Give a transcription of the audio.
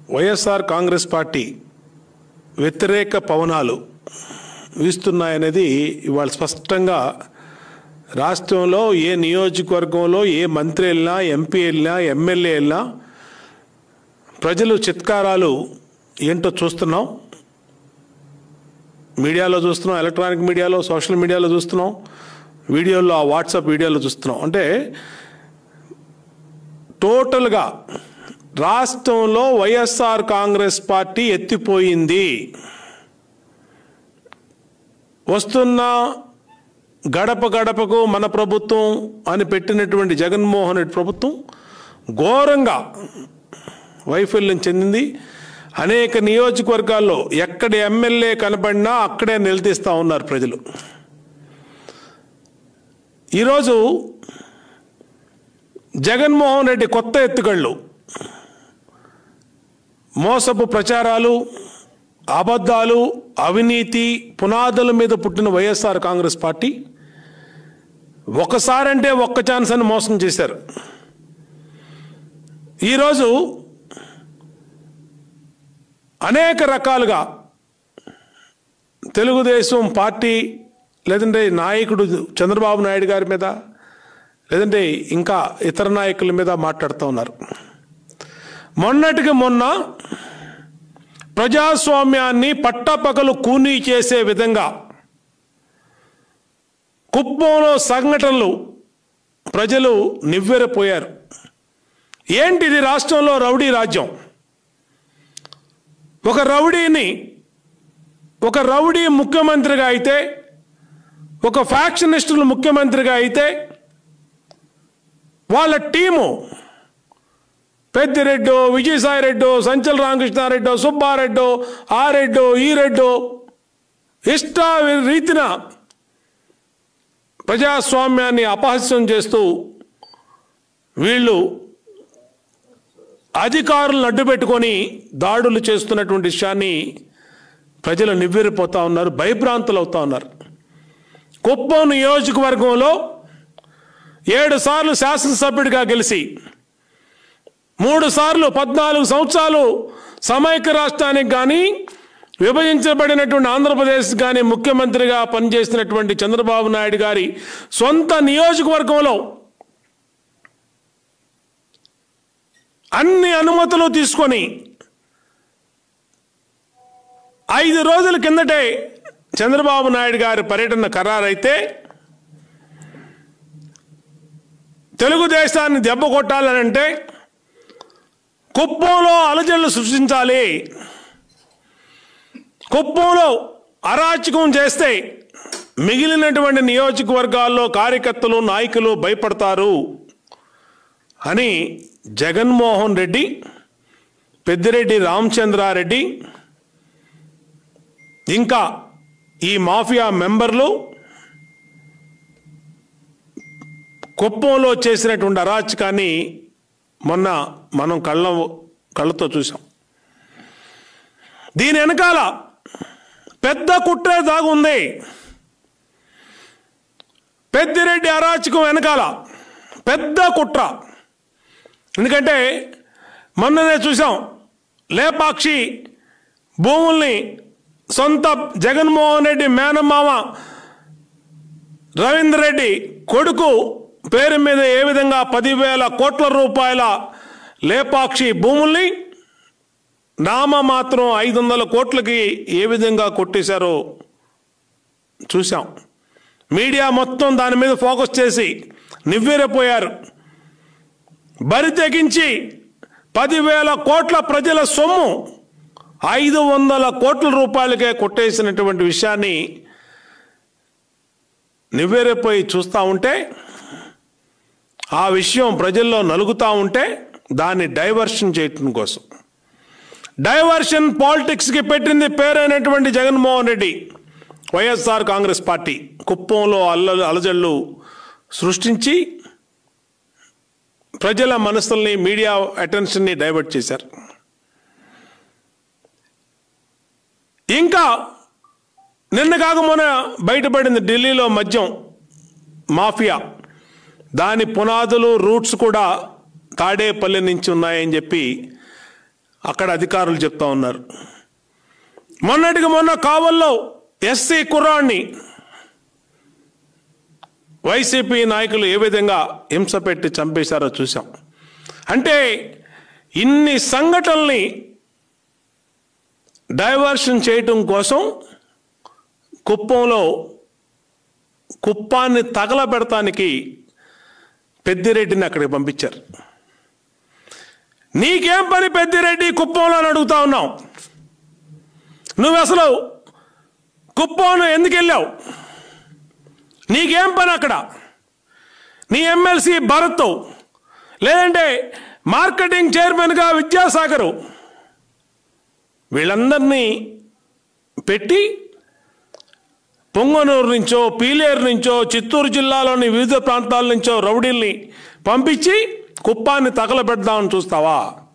YSR Congress party వ్యతిరేక పవనాలు వీస్తున్నాయనేది ఇవాళ స్పష్టంగా రాష్ట్రంలో ఏ నియోజకవర్గంలో ఏ మంత్రి వెళ్ళినా ఎంపీ వెళ్ళినా ఎమ్మెల్యే వెళ్ళినా ప్రజలు చిత్కారాలు ఏంటో చూస్తున్నాం మీడియాలో చూస్తున్నాం ఎలక్ట్రానిక్ మీడియాలో సోషల్ మీడియాలో చూస్తున్నాం వీడియోల్లో ఆ వాట్సాప్ వీడియోలో చూస్తున్నాం అంటే టోటల్గా రాష్ట్రంలో వైఎస్ఆర్ కాంగ్రెస్ పార్టీ ఎత్తిపోయింది వస్తున్న గడప గడపకు మన ప్రభుత్వం అని పెట్టినటువంటి జగన్మోహన్ రెడ్డి ప్రభుత్వం ఘోరంగా వైఫల్యం చెందింది అనేక నియోజకవర్గాల్లో ఎక్కడ ఎమ్మెల్యే కనబడినా అక్కడే నిలదీస్తూ ఉన్నారు ప్రజలు ఈరోజు జగన్మోహన్ రెడ్డి కొత్త ఎత్తుగళ్ళు మోసపు ప్రచారాలు అబద్ధాలు అవినీతి పునాదుల మీద పుట్టిన వైఎస్ఆర్ కాంగ్రెస్ పార్టీ ఒకసారంటే ఒక్క ఛాన్స్ అని మోసం చేశారు ఈరోజు అనేక రకాలుగా తెలుగుదేశం పార్టీ లేదంటే నాయకుడు చంద్రబాబు నాయుడు గారి మీద లేదంటే ఇంకా ఇతర నాయకుల మీద మాట్లాడుతూ ఉన్నారు మొన్నటికి మొన్న ప్రజాస్వామ్యాన్ని పట్టపగలు కూనీ చేసే విధంగా కుప్పంలో సంఘటనలు ప్రజలు నివ్వెరపోయారు ఏంటిది రాష్ట్రంలో రౌడీ రాజ్యం ఒక రౌడీని ఒక రౌడీ ముఖ్యమంత్రిగా అయితే ఒక ఫ్యాక్షనిస్టులు ముఖ్యమంత్రిగా అయితే వాళ్ళ టీము పెద్దిరెడ్డో విజయసాయిరెడ్డో సంచల్ రామకృష్ణారెడ్డో సుబ్బారెడ్డో ఆ రెడ్డో ఈ రెడ్డో ఇష్ట రీతిన ప్రజాస్వామ్యాన్ని అపహాస్యం చేస్తూ వీళ్ళు అధికారులను అడ్డుపెట్టుకొని దాడులు చేస్తున్నటువంటి విషయాన్ని ప్రజలు నివ్వెరిపోతా ఉన్నారు భయభ్రాంతులు అవుతా ఉన్నారు కుప్పం నియోజకవర్గంలో ఏడు సార్లు శాసనసభ్యుడిగా గెలిచి మూడు సార్లు పద్నాలుగు సంవత్సరాలు సమైక్య రాష్ట్రానికి కానీ విభజించబడినటువంటి ఆంధ్రప్రదేశ్ కానీ ముఖ్యమంత్రిగా పనిచేసినటువంటి చంద్రబాబు నాయుడు గారి సొంత నియోజకవర్గంలో అన్ని అనుమతులు తీసుకొని ఐదు రోజుల కిందటే చంద్రబాబు నాయుడు గారి పర్యటన ఖరారైతే తెలుగుదేశాన్ని దెబ్బ కొట్టాలనంటే కుప్పంలో అలజడులు సృష్టించాలి కుప్పంలో అరాచకం చేస్తే మిగిలినటువంటి నియోజకవర్గాల్లో కార్యకర్తలు నాయకులు భయపడతారు అని జగన్మోహన్ రెడ్డి పెద్దిరెడ్డి రామచంద్రారెడ్డి ఇంకా ఈ మాఫియా మెంబర్లు కుప్పంలో చేసినటువంటి అరాచకాన్ని మొన్న మనం కళ్ళ కళ్ళతో చూసాం దీని వెనకాల పెద్ద కుట్రే దాగుంది పెద్దిరెడ్డి అరాచకం వెనకాల పెద్ద కుట్ర ఎందుకంటే మొన్ననే చూసాం లేపాక్షి భూముల్ని సొంత జగన్మోహన్ రెడ్డి మేనమామ రవీంద్ర రెడ్డి కొడుకు పేరు మీద ఏ విధంగా పదివేల కోట్ల రూపాయల లేపాక్షి భూముల్ని నామ మాత్రం ఐదు వందల కోట్లకి ఏ విధంగా కొట్టేశారో చూసాం మీడియా మొత్తం దాని మీద ఫోకస్ చేసి నివ్వెరపోయారు బరి తెగించి పదివేల కోట్ల ప్రజల సొమ్ము ఐదు వందల కోట్ల రూపాయలకే కొట్టేసినటువంటి విషయాన్ని నివ్వెరపోయి చూస్తూ ఉంటే ఆ విషయం ప్రజల్లో నలుగుతూ ఉంటే దాన్ని డైవర్షన్ చేయటం కోసం డైవర్షన్ పాలిటిక్స్కి పెట్టింది పేరైనటువంటి జగన్మోహన్ రెడ్డి వైఎస్ఆర్ కాంగ్రెస్ పార్టీ కుప్పంలో అల్ల అలజళ్ళు సృష్టించి ప్రజల మనసుల్ని మీడియా అటెన్షన్ని డైవర్ట్ చేశారు ఇంకా నిన్న కాక మొన్న బయటపడింది ఢిల్లీలో మద్యం మాఫియా దాని పునాదులు రూట్స్ కూడా తాడేపల్లి నుంచి ఉన్నాయని చెప్పి అక్కడ అధికారులు చెప్తా ఉన్నారు మొన్నటికి మొన్న కావల్లో ఎస్సీ కుర్రాన్ని వైసీపీ నాయకులు ఏ విధంగా హింస పెట్టి చంపేశారో చూసాం అంటే ఇన్ని సంఘటనల్ని డైవర్షన్ చేయటం కోసం కుప్పంలో కుప్పాన్ని తగలబెడతానికి పెద్దిరెడ్డిని అక్కడికి పంపించారు నీకేం పని పెద్దిరెడ్డి కుప్పంలో అని అడుగుతా ఉన్నావు నువ్వు అసలు కుప్పంలో ఎందుకు వెళ్ళావు నీకేం పని అక్కడ నీ ఎమ్మెల్సీ భరత్ లేదంటే మార్కెటింగ్ చైర్మన్గా విద్యాసాగరు వీళ్ళందరినీ పెట్టి పొంగనూరు నుంచో పీలేరు నుంచో చిత్తూరు జిల్లాలోని వివిధ ప్రాంతాల నుంచో రౌడీల్ని పంపించి కుప్పాన్ని తగలబెడదామని చూస్తావా